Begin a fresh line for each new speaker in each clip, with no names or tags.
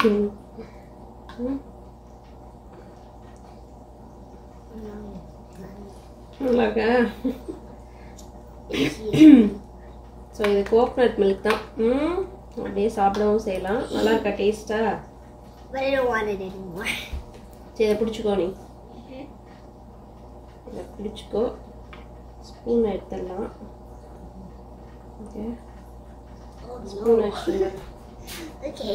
ம். நல்லா இருக்கா ஸோ இது கோகனட் மில்க் தான் ம் அப்படியே சாப்பிடவும் செய்யலாம் நல்லா இருக்கா டேஸ்ட்டா
But I don't want it anymore.
சரி இதை பிடிச்சிக்கோ நீ இதை பிடிச்சிக்கோ ஸ்பூன் எடுத்துடலாம் ஓகே
Oh
ஸ்பூன்
no.
எடுத்துங்க
Okay.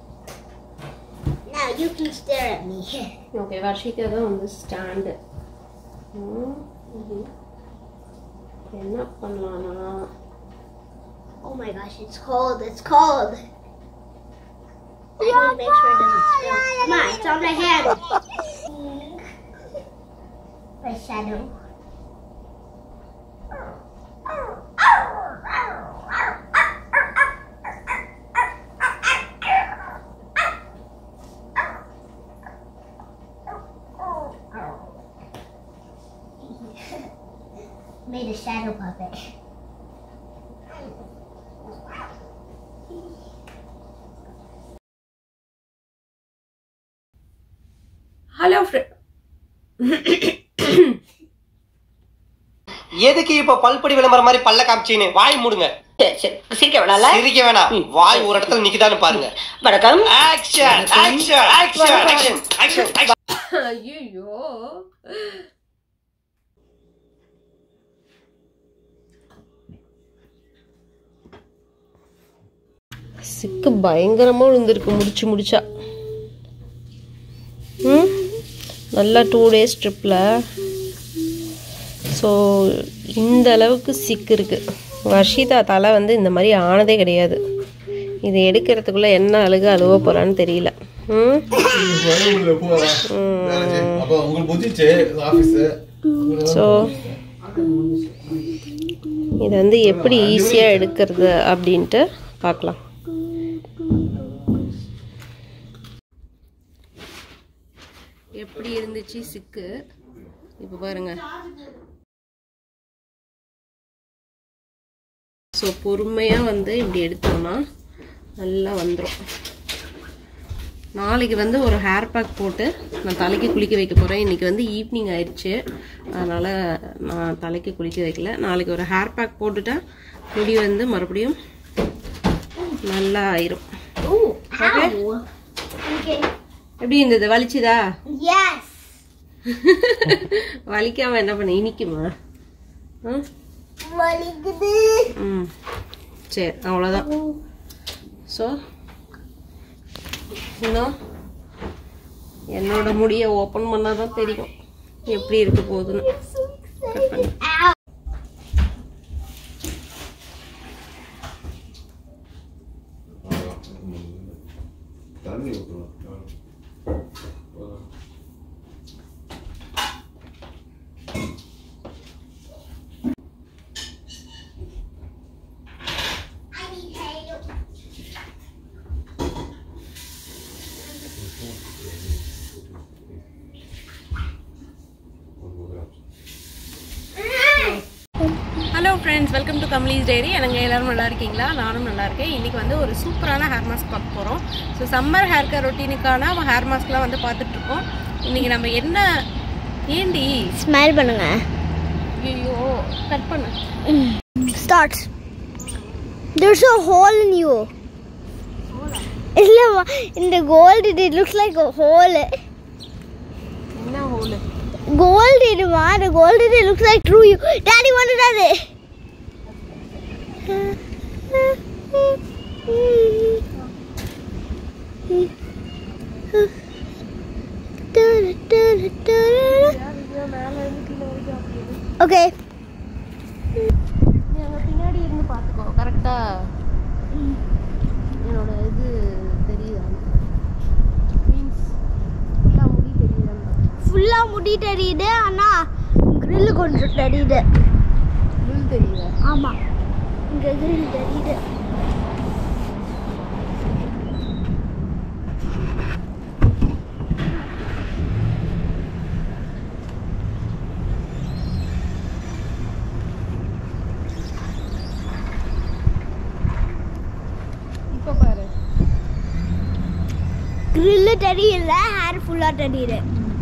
Now you can stare at me.
Okay Varshika தான் வந்து ஸ்டாண்டு என்ன பண்ணலாம்னா
Oh my gosh, it's cold. It's cold. I need to make sure it doesn't spill. Come on, it's on my hand. My shadow. Made a shadow puppet.
Hello friend
எதுக்கு இப்ப பல்படி விளம்பரம் மாதிரி பல்ல காமிச்சின்னு வாய் மூடுங்க
சரி சரி சிரிக்க வேணாம்ல
சிரிக்க வேணாம் வாய் ஒரு இடத்துல நிக்குதான்னு பாருங்க
வணக்கம்
action action action action action
ஐயோ சிக்கு பயங்கரமாக விழுந்திருக்கு முடிச்சு முடிச்சா ம் நல்லா டூ டேஸ் ட்ரிப்பில் ஸோ இந்த அளவுக்கு சிக்கு இருக்குது வர்ஷிதா தலை வந்து இந்த மாதிரி ஆனதே கிடையாது இது எடுக்கிறதுக்குள்ளே என்ன அழுக அழுவ போகிறான்னு தெரியல ம்
அப்போ உங்களுக்கு புத்திச்சு ஆஃபீஸ்
ஸோ இது வந்து எப்படி ஈஸியாக எடுக்கிறது அப்படின்ட்டு பார்க்கலாம் எப்படி இருந்துச்சு சிக்கு இப்போ பாருங்க ஸோ பொறுமையாக வந்து இப்படி எடுத்தோம்னா நல்லா வந்துடும் நாளைக்கு வந்து ஒரு ஹேர் பேக் போட்டு நான் தலைக்கு குளிக்க வைக்க போகிறேன் இன்றைக்கி வந்து ஈவினிங் ஆயிடுச்சு அதனால் நான் தலைக்கு குளிக்க வைக்கல நாளைக்கு ஒரு ஹேர் பேக் போட்டுட்டா முடி வந்து மறுபடியும் நல்லா ஆயிரும்
Ooh, ow. Okay.
எப்படி இருந்தது வலிச்சுதா
Yes.
வலிக்காம என்ன பண்ண இனிக்குமா ம்?
வலிக்குது.
ம் சரி அவ்வளோதான் ஸோ இன்னும் என்னோட முடியை ஓப்பன் பண்ணால் தான் தெரியும் எப்படி இருக்க போகுதுன்னு கட் பண்ணி
Ow.
தண்ணி ஊற்றணும்
I need help.
Hello friends welcome to Kamali's diary எனக்கு எல்லாரும் நல்லா இருக்கீங்களா நானும் நல்லா இருக்கேன் இன்றைக்கி வந்து ஒரு சூப்பரான ஹேர் மாஸ்க் பார்க்க போகிறோம் ஸோ சம்மர் ஹேர் கேர் ரொட்டீனுக்கான ஹேர் மாஸ்க்லாம் வந்து பார்த்துட்ருக்கோம் இன்றைக்கி நம்ம என்ன ஏண்டி
ஸ்மைல் பண்ணுங்க
ஐயோ கட் பண்ணு
Start. There's a hole in you. இல்லம்மா இந்த gold it looks like a hole.
என்ன ஹோலு
கோல்டு இதுமா the gold it looks like through you. Daddy wanted அது ஓகே
நீ அங்கே பின்னாடி இருந்து பார்த்துக்கோ கரெக்டாக என்னோட இது தெரியுதா மீன்ஸ் ஃபுல்லாக முடி தெரியுதா
ஃபுல்லா முடி தெரியுது ஆனா grill கொஞ்சம் தெரியுது
முள் தெரியுதா
ஆமா இங்க grill தெரியுது
இப்போ பாரு
கிரில்லு தெரியல ஹேர் ஃபுல்லா தெரியுது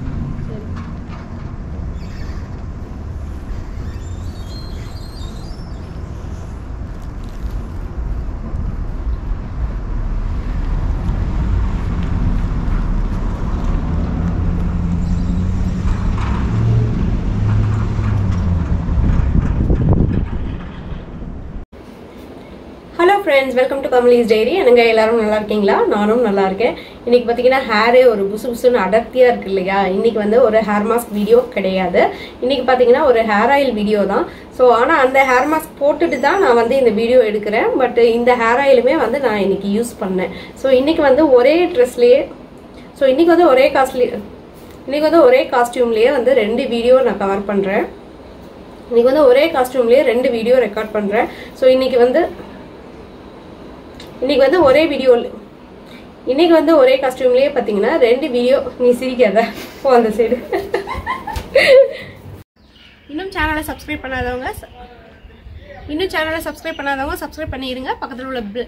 hello friends welcome to Kamali's diary எனக்கு எல்லாரும் நல்லா இருக்கீங்களா நானும் நல்லா இருக்கேன் இன்னைக்கு பார்த்தீங்கன்னா ஹேரு ஒரு புசு புசுன்னு அடர்த்தியாக இருக்கு இல்லையா இன்னைக்கு வந்து ஒரு ஹேர் மாஸ்க் வீடியோ கிடையாது இன்னைக்கு பார்த்தீங்கன்னா ஒரு ஹேர் ஆயில் வீடியோ தான் ஸோ ஆனால் அந்த ஹேர் மாஸ்க் போட்டுட்டு தான் நான் வந்து இந்த வீடியோ எடுக்கிறேன் பட் இந்த ஹேர் ஆயிலுமே வந்து நான் இன்னைக்கு யூஸ் பண்ணேன் ஸோ இன்னைக்கு வந்து ஒரே ட்ரெஸ்லேயே ஸோ இன்னைக்கு வந்து ஒரே காஸ்ட்லி இன்னைக்கு வந்து ஒரே காஸ்டியூம்லேயே வந்து ரெண்டு வீடியோ நான் கவர் பண்ணுறேன் இன்னைக்கு வந்து ஒரே காஸ்டியூம்லேயே ரெண்டு வீடியோ ரெக்கார்ட் பண்ணுறேன் ஸோ இன்னைக்கு வந்து இன்னைக்கு வந்து ஒரே வீடியோ இன்னைக்கு வந்து ஒரே காஸ்டியூம்லயே பாத்தீங்கன்னா ரெண்டு வீடியோ நீ சிரிக்காத போ அந்த சைடு இன்னும் சேனலை சப்ஸ்கிரைப் பண்ணாதவங்க ச- இன்னும் சேனலை சப்ஸ்கிரைப் பண்ணாதவங்க சப்ஸ்கிரைப் பண்ணிடுங்க பக்கத்தில் உள்ள பில்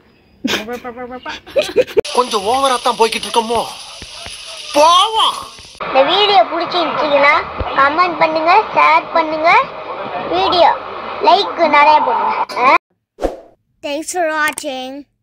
கொஞ்சம் ஓவரா தான் போய்கிட்டு இருக்கோமோ போவோம்
இந்த வீடியோ பிடிச்சிருந்துச்சிங்கன்னா கமெண்ட் பண்ணுங்க ஷேர் பண்ணுங்க வீடியோ லைக் நிறைய பண்ணுங்க தேங்க்ஸ் ஃபார் வாட்சிங்